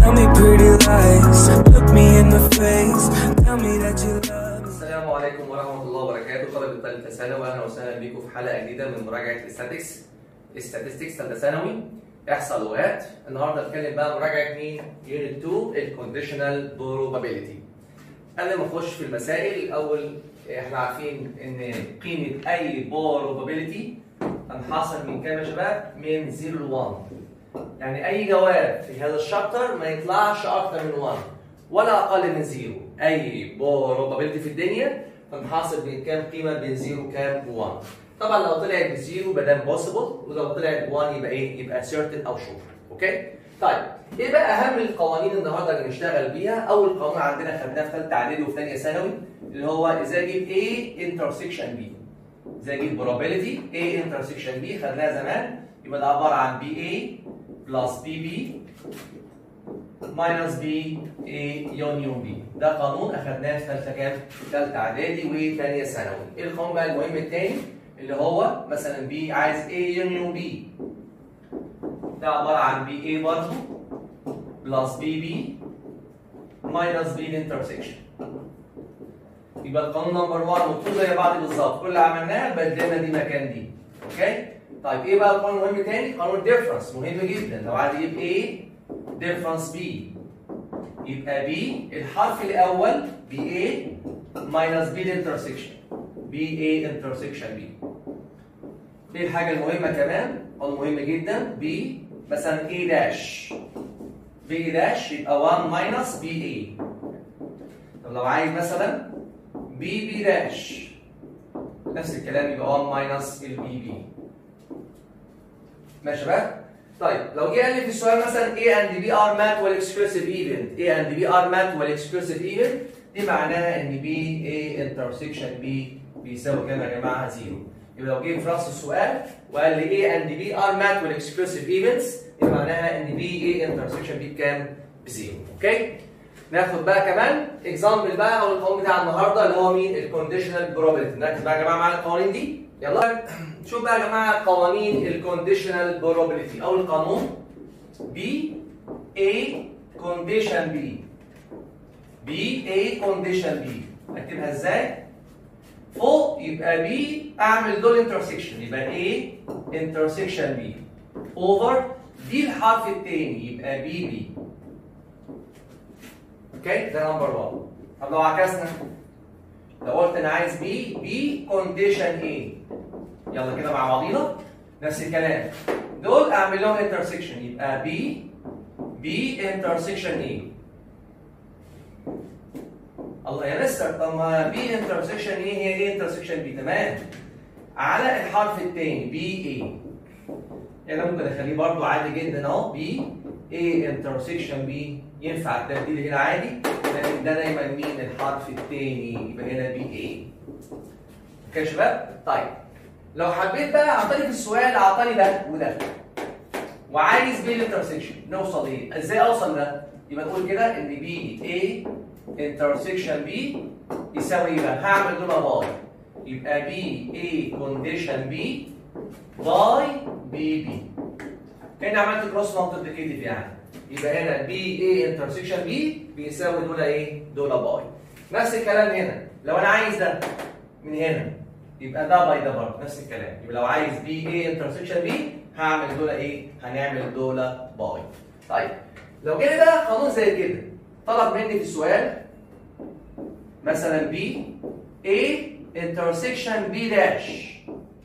Tell me pretty lies, look me in the face. Tell me that you love me. السلام عليكم ورحمة الله وبركاته طلبة ثالثة ثانوي أهلا وسهلا بيكم في حلقة جديدة من مراجعة الاستاتكس statistics ثالثة ثانوي إحصاء لغات النهاردة هنتكلم بقى مراجعة مين؟ يونت 2 الكونديشنال probability قبل ما نخش في المسائل الأول إحنا عارفين إن قيمة أي probability تنحصر من كام يا شباب؟ من 0 ل 1 يعني أي جواب في هذا الشابتر ما يطلعش أكتر من 1 ولا أقل من 0 أي probability في الدنيا تنحصر بين كام قيمة بين 0 وكام 1 طبعا لو طلعت بزيرو يبقى ده impossible ولو طلعت 1 يبقى ايه؟ يبقى certain او sure اوكي؟ طيب ايه بقى اهم القوانين النهارده اللي نشتغل بيها؟ اول قانون عندنا خدناه في ثالثه اعدادي وفي ثانيه ثانوي اللي هو ازاي اجيب A intersection B ازاي اجيب probability A intersection B خدناها زمان يبقى ده عباره عن BA plus BB minus B A union B ده قانون اخدناه في ثالثه كام؟ ثالثه اعدادي وثانيه ثانوي ايه القانون بقى المهم الثاني؟ اللي هو مثلا B عايز A union B ده عباره عن BA برضه plus BB minus B intersection يبقى القانون نمبر 1 و 2 زي بعض بالظبط كل اللي عملناه بدلنا دي مكان دي اوكي طيب ايه بقى القانون المهم تاني قانون ديفرنس مهم جدا لو عايز اجيب A ديفرنس B يبقى B الحرف الاول BA minus B intersection BA intersection B ايه الحاجة المهمة كمان أو المهمة جدا B مثلا A داش B داش يبقى 1 minus BA طب لو عايز مثلا B B داش نفس الكلام يبقى 1 minus ال BB ماشي يا شباب؟ طيب لو جه قال لي في السؤال مثلا A and B are mat well exclusive even A and B are mat well exclusive even دي معناها ان B A intersection B بيساوي كام يا جماعه زيرو يبقى لو جه في راس السؤال وقال لي A and B are mat well exclusive events يبقى معناها ان B A intersection B بكام؟ بزيرو اوكي؟ ناخد بقى كمان اكزامبل بقى او القانون بتاع النهارده اللي هو مين؟ الكونديشنال probability نركز بقى يا جماعه معانا القوانين دي يلا شوف بقى يا جماعه قوانين الكونديشنال probability اول قانون B A condition B B A condition B اكتبها ازاي؟ فوق يبقى B اعمل دول انترسكشن يبقى A intersection B over دي الحرف الثاني يبقى B B اوكي ده نمبر 1 طب لو عكسنا لو قلت انا عايز B B condition A يلا كده مع بعضينا نفس الكلام دول اعمل لهم انترسكشن يبقى B B intersection A الله يا مستر طب ما بي انترسكشن ايه هي ايه انترسكشن بي تمام على الحرف الثاني بي اي يعني ممكن اخليه برضو عادي جدا اهو بي اي انترسكشن بي ينفع التبديل هنا عادي لكن ده دايما مين الحرف الثاني يبقى هنا بي اي اوكي يا شباب طيب لو حبيت بقى اعطاني في السؤال اعطاني ده وده وعايز بي الانترسكشن نوصل ايه ازاي اوصل ده يبقى نقول كده ان بي اي intersection B يساوي ايه بقى؟ هعمل دول باي يبقى B A condition B باي B B هنا عملت كروس مالتيبليكيتيف يعني يبقى هنا B A intersection B بيساوي دول ايه؟ دول باي نفس الكلام هنا لو انا عايز ده من هنا يبقى ده باي ده برضه نفس الكلام يبقى لو عايز B A intersection B هعمل دول ايه؟ هنعمل دول باي طيب لو جالي بقى قانون زي كده طلب مني في السؤال مثلا B A intersection B dash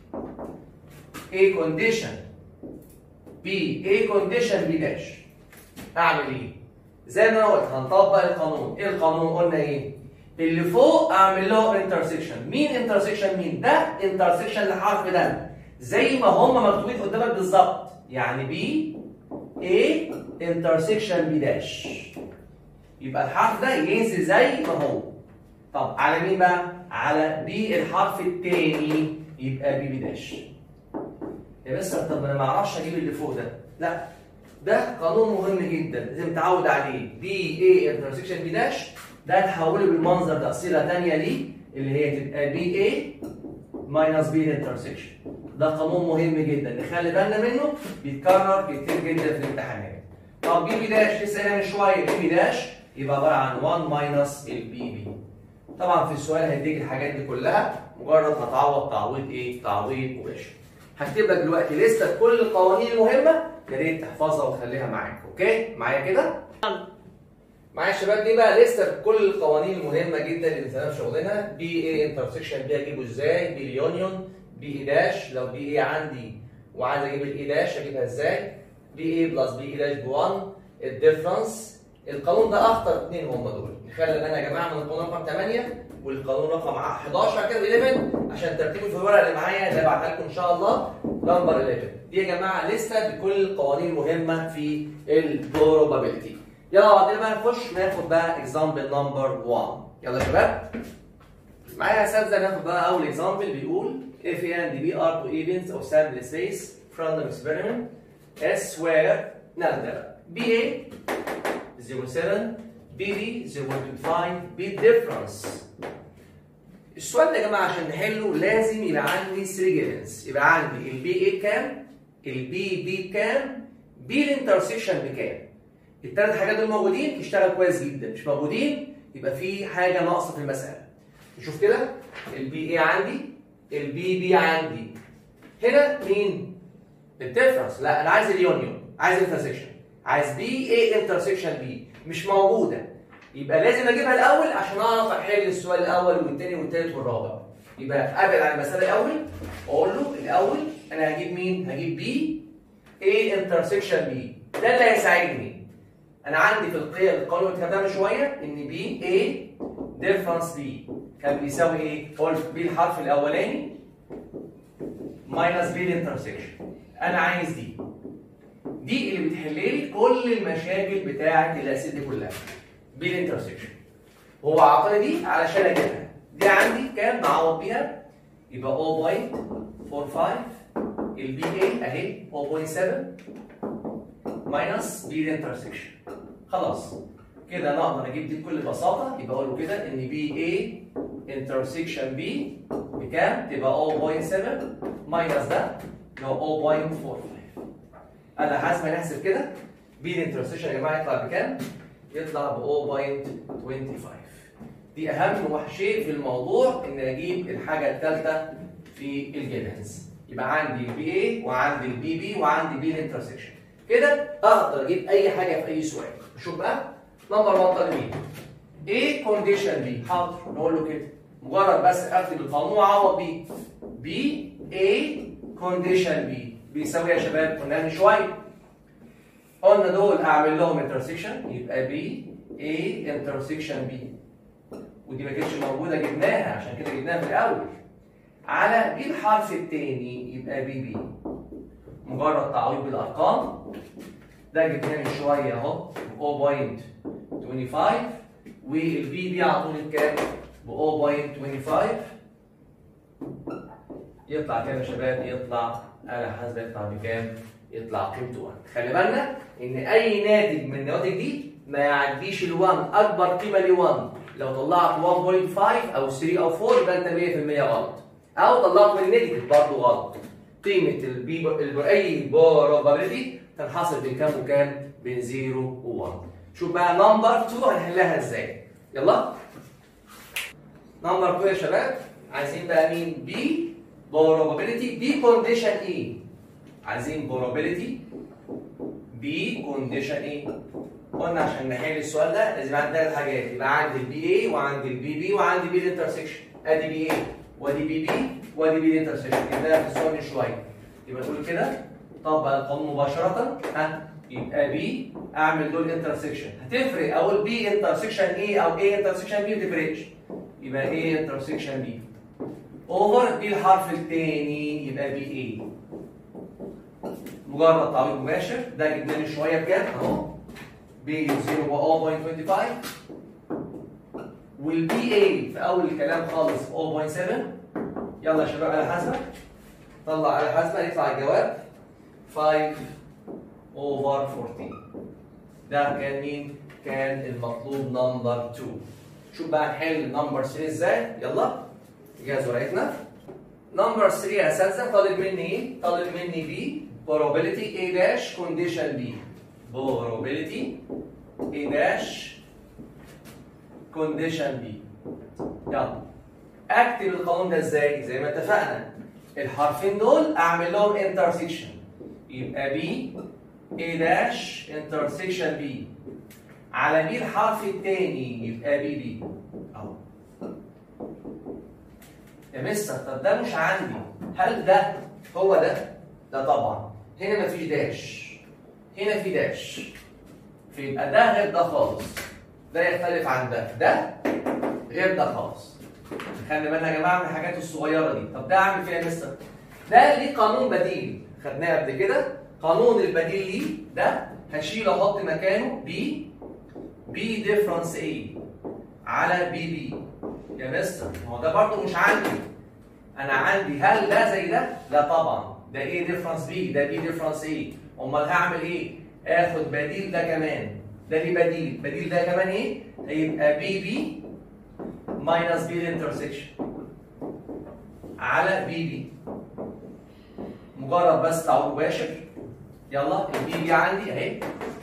A condition B A condition B dash اعمل ايه؟ زي ما انا قلت هنطبق القانون، ايه القانون؟ قلنا ايه؟ اللي فوق اعمل له انترسكشن، مين انترسكشن مين؟ ده انترسكشن لحرف ده زي ما هم مكتوبين قدامك بالظبط، يعني B A intersection B dash يبقى الحرف ده ينزل زي ما هو طب على مين بقى؟ على بي الحرف الثاني يبقى بي بي داش يا مستر طب انا ما اعرفش اجيب اللي فوق ده لا ده قانون مهم جدا لازم تعود عليه بي اي انترسكشن بي داش ده تحوله بالمنظر ده صيغه ثانيه ليه اللي هي تبقى بي اي ماينس بي انترسكشن ده قانون مهم جدا نخلي بالنا منه بيتكرر كتير جدا في الامتحانات طب بي بي داش لسه قايلها من شويه بي بي داش يبقى عباره عن 1 ماينس البي بي طبعا في السؤال هيديك الحاجات دي كلها مجرد هتعوض تعويض ايه؟ تعويض مباشر. هكتب لك دلوقتي لسته بكل القوانين المهمه يا ريت تحفظها وتخليها معاك، اوكي؟ معايا كده؟ معايا يا شباب دي بقى لسته بكل القوانين المهمه جدا اللي بنستخدمها في شغلنا بي اي انترسكشن بي اجيبه ازاي؟ بي اليونيون بي اي داش لو بي اي عندي وعايز اجيب الاي داش اجيبها ازاي؟ بي اي بلس بي اي داش ب 1 الديفرنس القانون ده اخطر اثنين هم دول نخلي انا يا جماعه من القانون رقم 8 والقانون رقم 11 كده 11 عشان ترتيبه في الورقه اللي معايا اللي هبعتها لكم ان شاء الله نمبر 11 دي يا جماعه لسته بكل القوانين المهمه في البروبابيلتي يلا بعدين بقى نخش ناخد بقى اكزامبل نمبر 1 يلا يا شباب معايا يا اساتذه ناخد بقى اول اكزامبل بيقول if A and B are two events of sample space from the experiment S where نعم ده BA 07 BB 0.25 B difference السؤال ده يا جماعه عشان نحله لازم يبقى عندي 3 جيفنز يبقى عندي البي اي بكام البي بي بكام بي الانترسكشن بكام الثلاث حاجات دول موجودين تشتغل كويس جدا مش موجودين يبقى في حاجه ناقصه في المساله نشوف كده البي اي عندي البي بي عندي هنا مين الديفرنس لا انا عايز اليونيون عايز الانترسكشن عايز بي اي انترسكشن بي مش موجوده يبقى لازم اجيبها الاول عشان اعرف احل السؤال الاول والثاني والثالث والرابع يبقى ابعد عن المساله الاول واقول له الاول انا هجيب مين هجيب بي اي انترسكشن بي ده اللي هيساعدني انا عندي في القيم القانون اللي كتبناه من شويه ان بي اي ديفرنس بي كان بيساوي ايه قلت بي الحرف الاولاني ماينس بي الانترسكشن انا عايز دي دي اللي بتحل لي كل المشاكل بتاعه الاسئله دي كلها بالانترسكشن هو عطاني دي علشان اجيبها دي عندي كام نعوض بيها يبقى 0.45 البي اي اهي 0.7 ماينس بي الانترسكشن خلاص كده نقدر اجيب دي بكل بساطه يبقى اقول له كده ان بي اي انترسكشن بي بكام؟ تبقى 0.7 ماينس ده اللي هو 0.45 انا حاسب نحسب كده بي الانترسكشن يا جماعه يطلع بكام؟ يطلع ب 0.25 دي اهم شيء في الموضوع ان اجيب الحاجه الثالثه في الجيفنز يبقى عندي البي اي وعندي البي بي وعندي بي الانترسكشن كده اقدر اجيب اي حاجه في اي سؤال شوف بقى نمبر 1 طالب مين ايه كونديشن بي حاضر نقول له كده مجرد بس اكتب القانون واعوض بيه بي اي كونديشن بي بيساوي يا شباب قلنا من شويه قلنا دول اعمل لهم انترسكشن يبقى بي اي انترسكشن بي ودي ما كانتش موجوده جبناها عشان كده جبناها في الاول على بي الحرف الثاني يبقى بي بي مجرد تعويض بالارقام ده جبناه من شويه اهو 0.25 والبي بي اعطوني بكام؟ ب 0.25 يطلع كام يا شباب؟ يطلع انا حاسب يطلع بكام؟ يطلع قيمته 1 خلي بالنا ان اي ناتج من النواتج دي ما يعديش ال 1 اكبر قيمه ل 1 لو طلعت 1.5 او 3 او 4 يبقى انت 100% غلط او طلعت من النيجاتيف برضه غلط قيمه البي اي بروبابيلتي تنحصر بين كام وكام؟ بين 0 و 1 شوف بقى نمبر 2 هنحلها ازاي يلا نمبر 2 يا شباب عايزين بقى مين؟ بي probability بي كونديشن ايه؟ عايزين probability بي كونديشن ايه؟ قلنا عشان نحل السؤال ده لازم عندي ثلاث حاجات يبقى عندي البي اي وعندي البي بي وعندي بي الانترسكشن ادي بي اي وادي بي بي وادي بي الانترسكشن جبناها في السؤال من شويه يبقى تقول كده طبق القانون مباشره ها يبقى بي اعمل دول انترسكشن هتفرق اقول بي انترسكشن ايه او ايه انترسكشن بي ما تفرقش يبقى ايه انترسكشن بي اوفر بي الحرف الثاني يبقى بي ايه مجرد تعويض مباشر ده جبنا لي شويه بجد اهو بي 0 هو 0.25 والبي اي في اول الكلام خالص 0.7 يلا يا شباب على حسبه طلع على حسبه يطلع الجواب 5 اوفر 14 ده كان مين؟ كان المطلوب نمبر 2 شوف بقى نحل نمبر 3 ازاي يلا جهاز ورقتنا نمبر 3 يا اساتذه طالب مني ايه؟ طالب مني بي probability A داش condition B probability A dash condition B يلا اكتب القانون ده ازاي زي ما اتفقنا الحرفين دول اعمل لهم انترسكشن يبقى B A dash intersection B على B الحرف الثاني يبقى بي بي اهو يا مستر طب ده مش عندي هل ده هو ده؟ ده طبعا هنا مفيش داش هنا في داش فيبقى ده غير ده خالص ده يختلف عن ده ده غير ده خالص خلي بالنا يا جماعه من الحاجات الصغيره دي طب ده اعمل فيها يا مستر ده ليه قانون بديل خدناه قبل كده قانون البديل ليه ده هشيل احط مكانه بي بي ديفرنس ايه على بي بي يا مستر ما هو ده برضه مش عندي انا عندي هل ده زي ده؟ لا طبعا ده ايه ديفرنس بي ده بي ديفرنس ايه امال هعمل ايه؟ اخد بديل ده كمان ده ليه بديل بديل ده كمان ايه؟ هيبقى بي بي ماينس بي الانترسكشن على بي بي مجرد بس تعويض مباشر يلا البي بي عندي اهي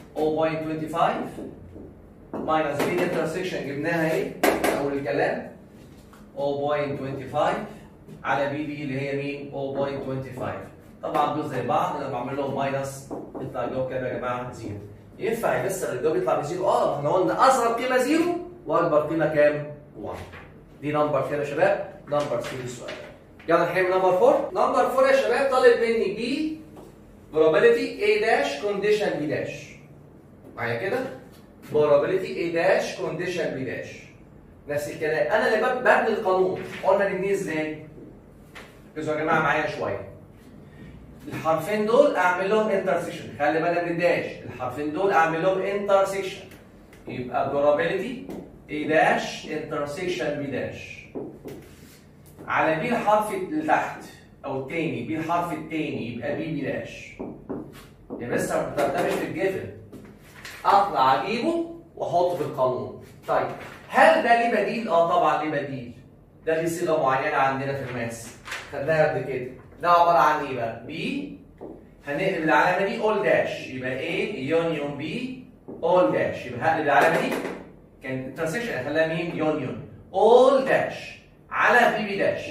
0.25 ماينس بي انترسكشن جبناها اهي اول الكلام 0.25 على بي بي اللي هي مين 0.25 طبعا دول زي بعض لما بعمل لهم ماينس يطلع الجواب كام يا جماعه زيرو ينفع يفسر الجواب يطلع بزيرو اه احنا قلنا اصغر قيمه زيرو واكبر قيمه كام 1 دي نمبر كده يا شباب نمبر 3 السؤال يلا نحل نمبر 4 نمبر 4 يا شباب طالب مني بي probability A dash condition B dash معايا كده probability A dash condition B dash نفس الكلام انا اللي بب- ببني القانون قلنا نبنيه ازاي ركزوا يا جماعه معايا شويه الحرفين دول اعمل لهم انترسكشن خلي بالك من الداش الحرفين دول اعمل لهم انترسكشن يبقى probability A dash intersection B dash على بي الحرف اللي تحت او التاني بي الحرف التاني يبقى بي بي داش يا مستر ده ده مش في الجيفن اطلع اجيبه واحطه في القانون طيب هل ده ليه بديل؟ اه طبعا ليه بديل ده ليه صيغه معينه عندنا في الماس خدناها قبل كده ده عباره عن ايه بقى؟ بي هنقلب العلامه دي اول داش يبقى A يونيون بي اول داش يبقى هقلب العلامه دي كان الترانسكشن هخليها مين؟ يونيون اول داش على بي بي داش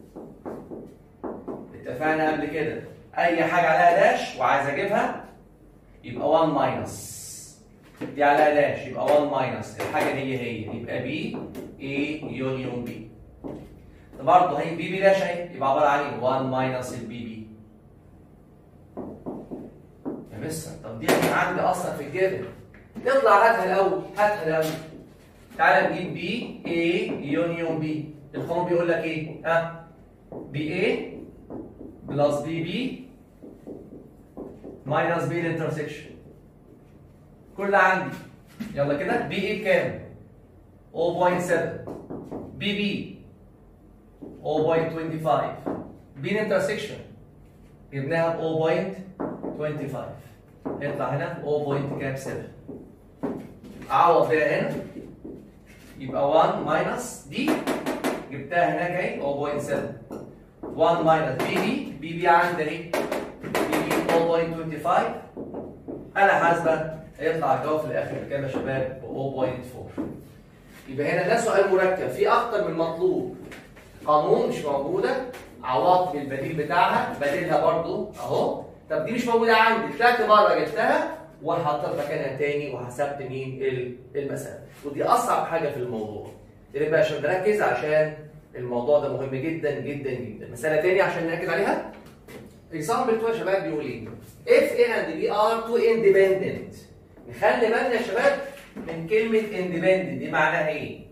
اتفقنا قبل كده اي حاجه عليها داش وعايز اجيبها يبقى 1 ماينس دي عليها داش يبقى 1 ماينس الحاجه هي هي يبقى بي اي يونيون بي برضه هي بي بي داش اهي يبقى عباره عن ايه 1 ماينس البي بي يا مستر طب دي مش عندي اصلا في الجبل اطلع هاتها الاول هاتها الاول تعالى نجيب بي اي يونيون بي القانون بيقول لك ايه ها بي اي بلس بي بي ماينس بي الانترسكشن كل ده عندي يلا كده بي اي بكام 0.7 بي بي 0.25 بي الانترسكشن جبناها ب 0.25 يطلع هنا 0. كام 7 اعوض بيها هنا يبقى 1 ماينس دي جبتها هناك اهي 0.7 1 ماينس بي بي بي بي عندي اهي بي بي 0.25 انا حاسبه هيطلع الجواب في الاخر بكام يا شباب ب 0.4 يبقى هنا ده سؤال مركب فيه اكتر من مطلوب قانون مش موجوده عوضت بالبديل بتاعها بديلها برضو اهو طب دي مش موجوده عندي طلعت بره جبتها وحطيت مكانها تاني وحسبت مين ال- المسافه ودي اصعب حاجه في الموضوع يبقى بقى عشان نركز عشان الموضوع ده مهم جدا جدا جدا مساله تاني عشان نركز عليها example 2 يا شباب بيقول ايه if A and B are two independent نخلي بالنا يا شباب من كلمه independent دي معناها ايه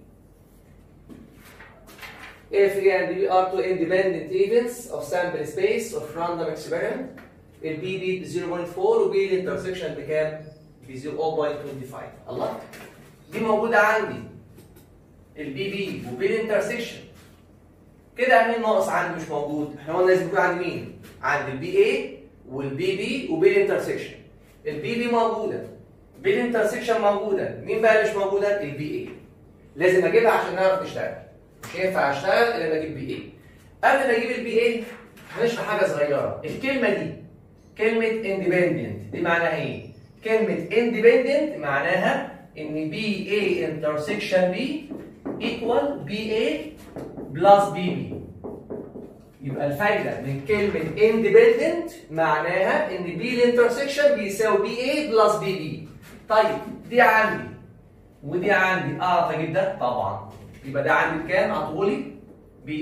If A and B are two independent events of sample space of random experiment البي بي ب 0.4 وبي الانترسكشن بكام؟ ب 0.25 الله دي موجودة عندي البي بي وبي الانترسكشن كده مين ناقص عندي مش موجود؟ احنا قلنا لازم يكون عندي مين؟ عندي البي اي والبي بي وبي الانترسكشن البي بي موجودة بي الانترسكشن موجودة مين بقى اللي مش موجودة؟ البي اي لازم اجيبها عشان نعرف نشتغل مش هينفع اشتغل الا لما اجيب بي اي قبل ما اجيب البي اي هنشرح حاجه صغيره الكلمه دي كلمه اندبندنت دي معناها ايه كلمة independent معناها إن BA intersection B equal BA plus BB يبقى الفايدة من كلمة independent معناها إن B الانترسكشن بيساوي BA plus BB طيب دي عندي ودي عندي أعرف أجيب ده؟ طبعا يبقى ده عندي بكام؟ عطولي ب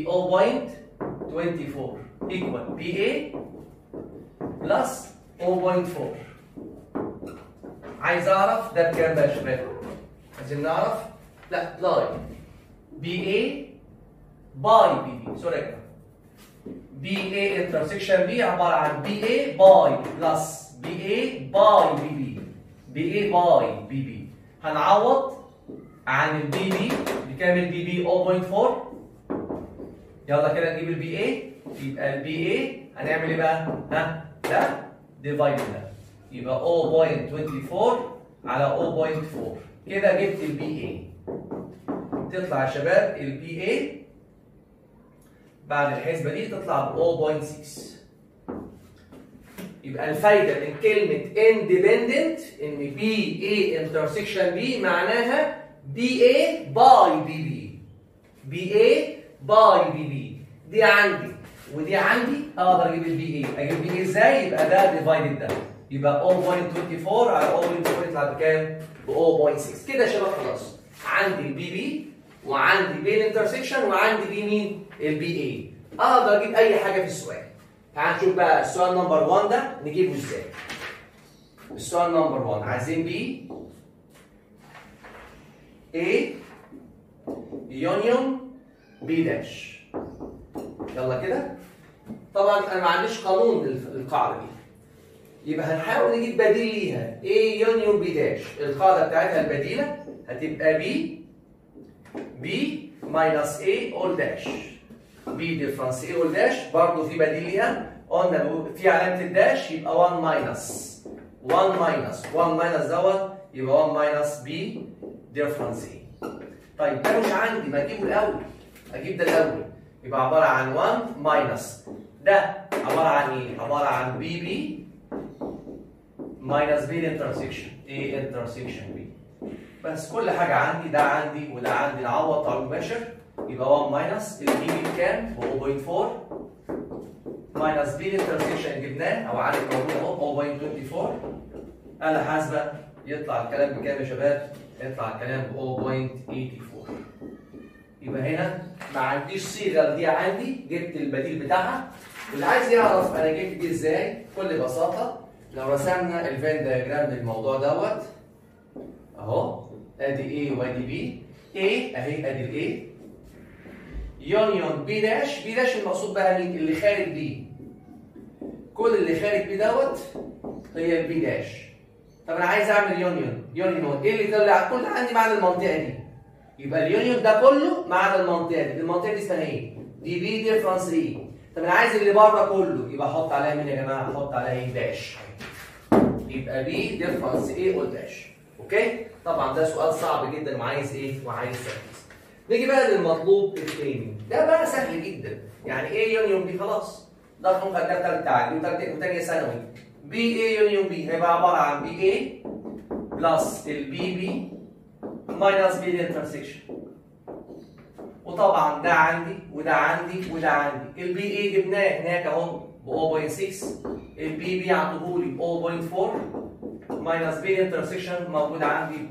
0.24 equal BA plus 0.4 عايز اعرف ده بكام بقى يا شباب؟ عايزين نعرف؟ لا لاي بي اي باي بي بي سوري يا جماعه بي اي انترسكشن بي عباره عن بي اي باي بلس بي اي باي بي بي بي اي باي بي بي هنعوض عن البي بي بكام البي بي 0.4 يلا كده نجيب البي اي يبقى البي اي هنعمل ايه بقى؟ ها؟ ده ديفايد ده يبقى 0.24 على 0.4 كده جبت البي اي تطلع يا شباب البي اي بعد الحسبه دي تطلع ب 0.6 يبقى الفايده من كلمه independent ان بي اي انترسكشن بي معناها بي اي باي بي بي بي اي باي بي بي دي عندي ودي عندي اقدر اجيب البي اي اجيب بي اي ازاي يبقى ده ديفايدد ده يبقى 0.24 على 0.4 يطلع بكام ب 0.6 كده يا شباب خلاص عندي البي بي وعندي بي الانترسكشن وعندي بي مين البي اي اقدر اجيب اي حاجه في السؤال تعال نشوف بقى السؤال نمبر 1 ده نجيبه ازاي السؤال نمبر 1 عايزين بي A يونيون بي داش يلا كده طبعا انا ما عنديش قانون للقاعده دي يبقى هنحاول نجيب بديل ليها A يونيون بي داش القاعده بتاعتها البديله هتبقى B B ماينس A اول داش B ديفرنس A اول داش برضه في بديل ليها قلنا في علامه الداش يبقى 1 ماينس 1 ماينس 1 ماينس دوت يبقى 1 ماينس B ديفرنس A طيب ده مش عندي ما اجيبه الاول اجيب ده الاول يبقى عباره عن 1 ماينس ده عباره عن ايه؟ عباره عن بي بي ماينس بي الانترسكشن ايه انترسكشن بي بس كل حاجه عندي ده عندي وده عندي نعوض طالب مباشر يبقى 1 ماينس البي بي بكام؟ ب 0.4 ماينس بي الانترسكشن جبناه او عدد موجود اهو 0.24 آلة حاسبة يطلع الكلام بكام يا شباب؟ يطلع الكلام ب 0.84 يبقى هنا ما عنديش صيغه دي عندي جبت البديل بتاعها واللي عايز يعرف انا جبت دي ازاي بكل بساطه لو رسمنا الفين دياجرام للموضوع دوت اهو ادي ايه وادي بي ايه اهي ادي الايه يونيون بي داش بي داش المقصود بقى مين اللي خارج بي كل اللي خارج بي دوت هي البي داش طب انا عايز اعمل يونيون يونيون ايه اللي طلع كل عندي معنى المنطقه دي يبقى اليونيون ده كله ما عدا المنطقه دي المنطقه دي اسمها ايه دي بي ديفرنس ايه طب انا عايز اللي بره كله يبقى احط عليها مين يا جماعه احط عليها ايه داش يبقى بي ديفرنس ايه والداش اوكي طبعا ده سؤال صعب جدا وعايز ايه وعايز تركيز نيجي بقى للمطلوب الثاني ده بقى سهل جدا يعني ايه يونيون بي خلاص ده رقم خدناه في ثالثه عادي وثانيه ثانوي بي اي يونيون بي هيبقى عباره عن بي اي بلس البي بي ماينس بي الانترسكشن وطبعا ده عندي وده عندي وده عندي البي اي جبناه هناك اهو ب 0.6 البي بي عطوهولي ب 0.4 ماينس بي الانترسكشن موجود عندي ب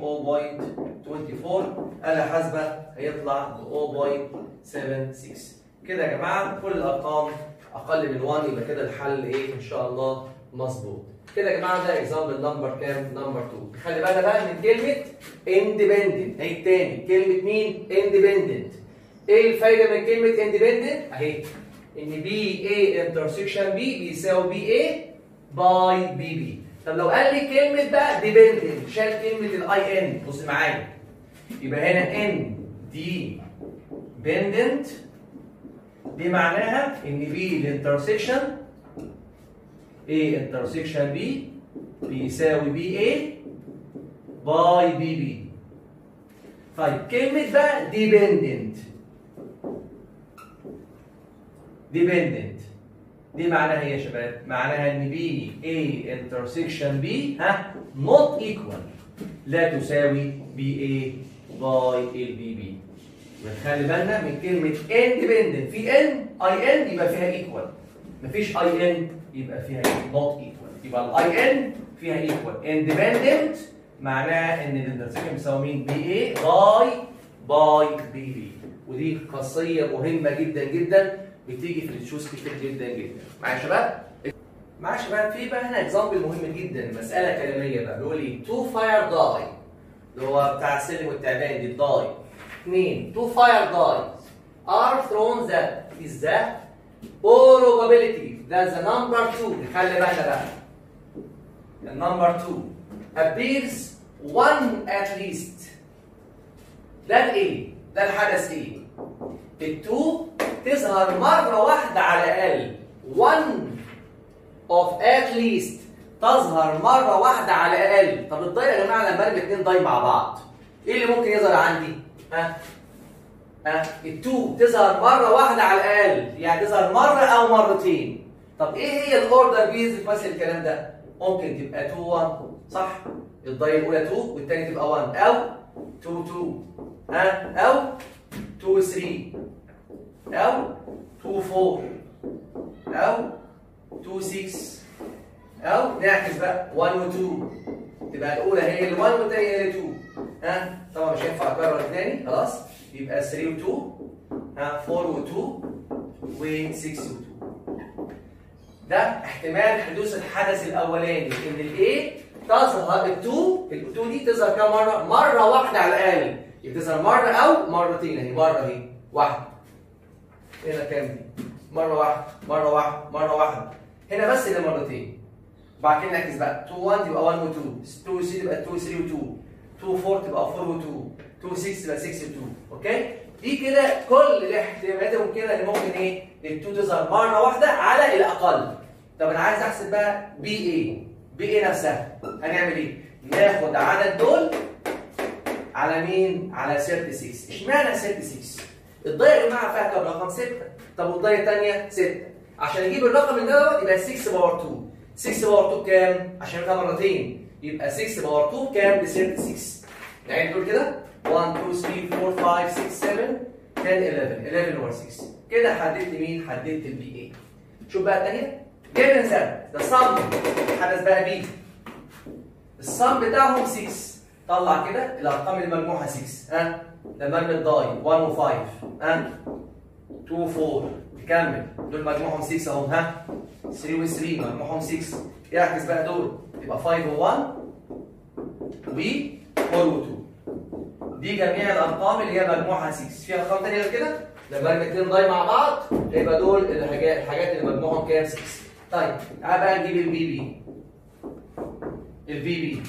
0.24 آلة حاسبة هيطلع ب 0.76 كده يا جماعة كل الأرقام أقل من 1 يبقى كده الحل إيه إن شاء الله مظبوط كده يا جماعه ده اكزامبل نمبر كام؟ نمبر 2 خلي بالنا بقى من كلمه اندبندنت اهي تاني كلمه مين؟ اندبندنت ايه الفايده من كلمه اندبندنت؟ اهي ان بي اي انترسكشن بي بيساوي بي اي باي بي بي طب لو قال لي كلمه بقى ديبندنت شال كلمه الاي ان بص معايا يبقى هنا ان دي بندنت دي معناها ان بي الانترسكشن A intersection B بيساوي بي A باي بي بي طيب كلمة بقى dependent dependent دي معناها ايه يا شباب؟ معناها ان بي A انترسكشن بي ها نوت ايكوال لا تساوي بي اي باي البي بي ونخلي بالنا من كلمة independent في ان اي ان يبقى فيها ايكوال مفيش اي ان يبقى فيها نوت ايكوال يبقى الاي ان فيها ايكوال independent معناها ان الانترسكشن بيساوي مين؟ بي اي باي باي بي بي ودي خاصية مهمة جدا جدا بتيجي في التشوز كتير جدا جدا معايا يا شباب؟ معايا يا شباب في بقى هنا اكزامبل مهم جدا مسألة كلامية بقى بيقول لي تو فاير داي اللي هو بتاع السلم والتعبان دي الداي اثنين تو فاير داي are thrown that is the probability that the number 2 خلي بالنا بقى النمبر 2 appears one at least ده الايه؟ ده الحدث ايه؟ التو تظهر مرة واحدة على الأقل one of at least تظهر مرة واحدة على الأقل طب الضاي يا جماعة لما ارمي اتنين ضاي مع بعض ايه اللي ممكن يظهر عندي؟ ها؟ ها؟ التو تظهر مرة واحدة على الأقل يعني تظهر مرة أو مرتين طب ايه هي الاوردر بيز في مثل الكلام ده؟ ممكن تبقى 2 1 صح؟ الضاي الأولى 2 والثانية تبقى 1 أو 2 2 ها؟ أو 2 3 أو 2 4 أو 2 6 أو نعكس بقى 1 و 2 تبقى الأولى هي ال 1 والثانية هي ال 2 ها طبعا مش هينفع أكرر تاني خلاص يبقى 3 و 2 ها 4 و 2 و 6 و 2 ده احتمال حدوث الحدث الأولاني إن ال A تظهر ال 2 ال 2 دي تظهر كام مرة؟ مرة واحدة على الأقل يبقى تظهر مرة أو مرتين أهي مرة أهي واحدة هنا كام دي؟ مرة واحدة مرة واحدة مرة واحدة هنا بس اللي مرتين بعد كده نركز بقى 2 1 تبقى 1 و 2 2 3 تبقى 2 3 و 2 2 4 تبقى 4 و 2 2 6 تبقى 6 و 2 اوكي دي كده كل الاحتمالات الممكنه اللي ممكن ايه ال 2 تظهر مره واحده على الاقل طب انا عايز احسب بقى بي ايه بي ايه نفسها هنعمل ايه ناخد عدد دول على مين على 36 اشمعنى 36 الضاية يا جماعه فيها كام رقم 6 طب والضاية الثانيه 6 عشان اجيب الرقم اللي دوت يبقى 6 باور 2 6 باور 2 بكام؟ عشان فيها مرتين يبقى 6 باور 2 بكام؟ ب 36 نعيد دول كده 1 2 3 4 5 6 7 10 11 11 over 6 كده حددت مين؟ حددت البي اي شوف بقى الثانيه جيفن ذات ده صم حدث بقى بي الصم بتاعهم 6 طلع كده الارقام المجموعه 6 ها ده مرمي الضاي 1 و 5 ها 2 4 كمل دول مجموعهم 6 اهم ها 3 و 3 مجموعهم 6 يعكس بقى دول يبقى 5 و 1 و 4 و 2 دي جميع الارقام اللي هي مجموعها 6 في ارقام ثانيه غير كده لما ارمي اثنين ضاي مع بعض يبقى دول الحاجات الحاجات اللي مجموعهم كام 6 طيب تعال بقى نجيب البي بي البي بي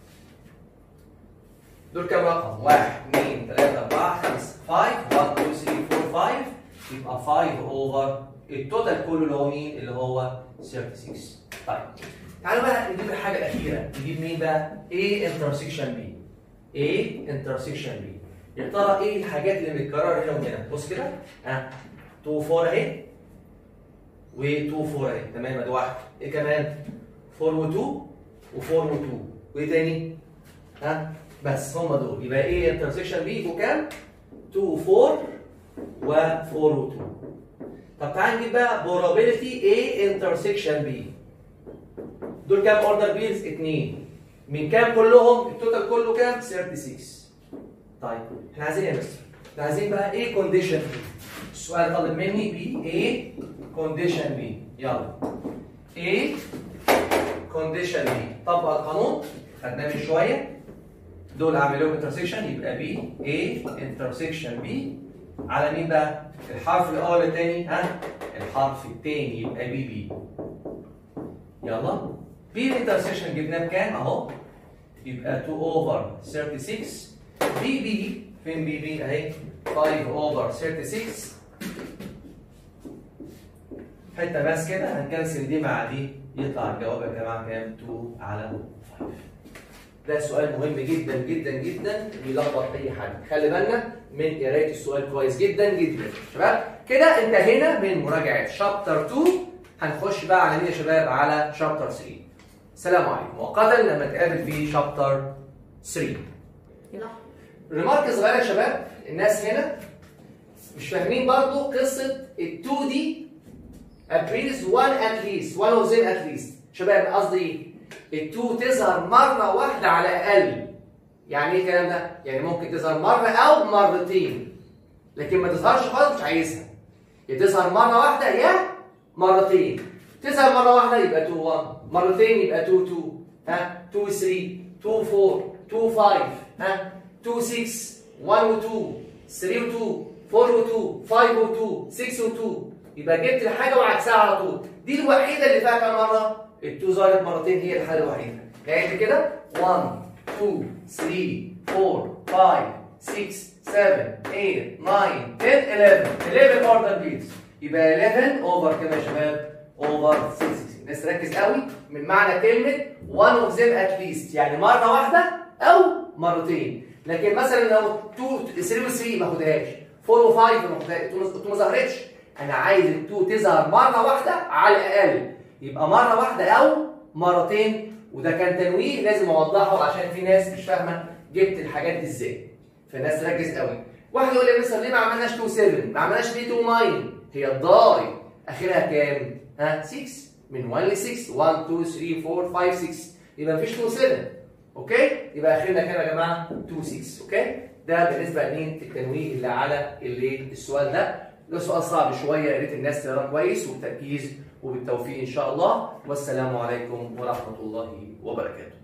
دول كام رقم؟ 1 2 3 4 5 5 1 2 3 4 5 يبقى 5 اوفر التوتال كله اللي هو مين؟ اللي هو 36 طيب تعالوا بقى نجيب الحاجه الاخيره نجيب مين بقى؟ A intersection B A intersection B يا ترى ايه الحاجات اللي متكرره هنا وهنا؟ بص كده ها 2 4 اهي و 2 4 اهي تمام ادي واحد ايه كمان؟ 4 و 2 و4 و 2 وايه تاني؟ ها بس هم دول يبقى ايه انترسكشن بي يبقوا كام؟ 2 و 4 و 4 و 2 طب تعال نجيب بقى probability A intersection B دول كام اوردر بيز؟ اثنين من كام كلهم؟ التوتال كله كام؟ 36 طيب احنا عايزين ايه يا مستر؟ احنا عايزين بقى ايه كونديشن بي السؤال طالب مني بي ايه كونديشن بي يلا ايه كونديشن بي طبق القانون خدناه من شويه دول اعمل لهم انترسكشن يبقى بي ايه انترسكشن بي على مين بقى؟ الحرف الاول الثاني ها؟ الحرف الثاني يبقى بي بي يلا بي انترسكشن جبناه بكام اهو يبقى 2 اوفر 36 بي بي فين بي بي اهي 5 اوفر 36 حته بس كده هنكنسل دي مع دي يطلع الجواب يا جماعه كام 2 على 5 ده سؤال مهم جدا جدا جدا بيلخبط اي حد خلي بالنا من قرايه السؤال كويس جدا جدا شباب كده انتهينا من مراجعه شابتر 2 هنخش بقى على مين يا شباب على شابتر 3 سلام عليكم مؤقتا لما نتقابل في شابتر 3 ريمارك صغيره يا شباب الناس هنا مش فاهمين برضو قصه ال 2 دي appears one at least one of them at least شباب قصدي ايه؟ ال 2 تظهر مره واحده على الاقل يعني ايه الكلام ده؟ يعني ممكن تظهر مره او مرتين لكن ما تظهرش خالص مش عايزها يا تظهر مره واحده يا مرتين تظهر مره واحده يبقى 2 1 مرتين يبقى 2 2 ها 2 3 2 4 2 5 ها 2 6 1 و 2 3 و 2 4 و 2 5 و 2 6 و 2 يبقى جبت الحاجه وعكسها على طول دي الوحيده اللي فيها كام مره ال 2 ظهرت مرتين هي الحاله الوحيده نعد كده 1 2 3 4 5 6 7 8 9 10 11 11 اوردر بيتس يبقى 11 اوفر كام يا شباب؟ اوفر 6 الناس تركز قوي من معنى كلمه one of them at least يعني مره واحده او مرتين لكن مثلا لو 2 3 و 3 ما اخدهاش 4 و 5 ما اخدهاش 2 ما ظهرتش انا عايز ال 2 تظهر مره واحده على الاقل يبقى مره واحده او مرتين وده كان تنويه لازم اوضحه عشان في ناس مش فاهمه جبت الحاجات دي ازاي فالناس تركز قوي واحد يقول لي يا مستر ليه ما عملناش 2 7 ما عملناش ليه 2 9 هي الضاي اخرها كام ها 6 من 1 ل 6 1 2 3 4 5 6 يبقى مفيش 2 7 اوكي يبقى اخرنا كده يا جماعه 2 6 اوكي ده بالنسبه لمين التنويه اللي على اللي السؤال ده ده سؤال صعب شويه يا ريت الناس تقرا كويس وبتركيز وبالتوفيق ان شاء الله والسلام عليكم ورحمه الله وبركاته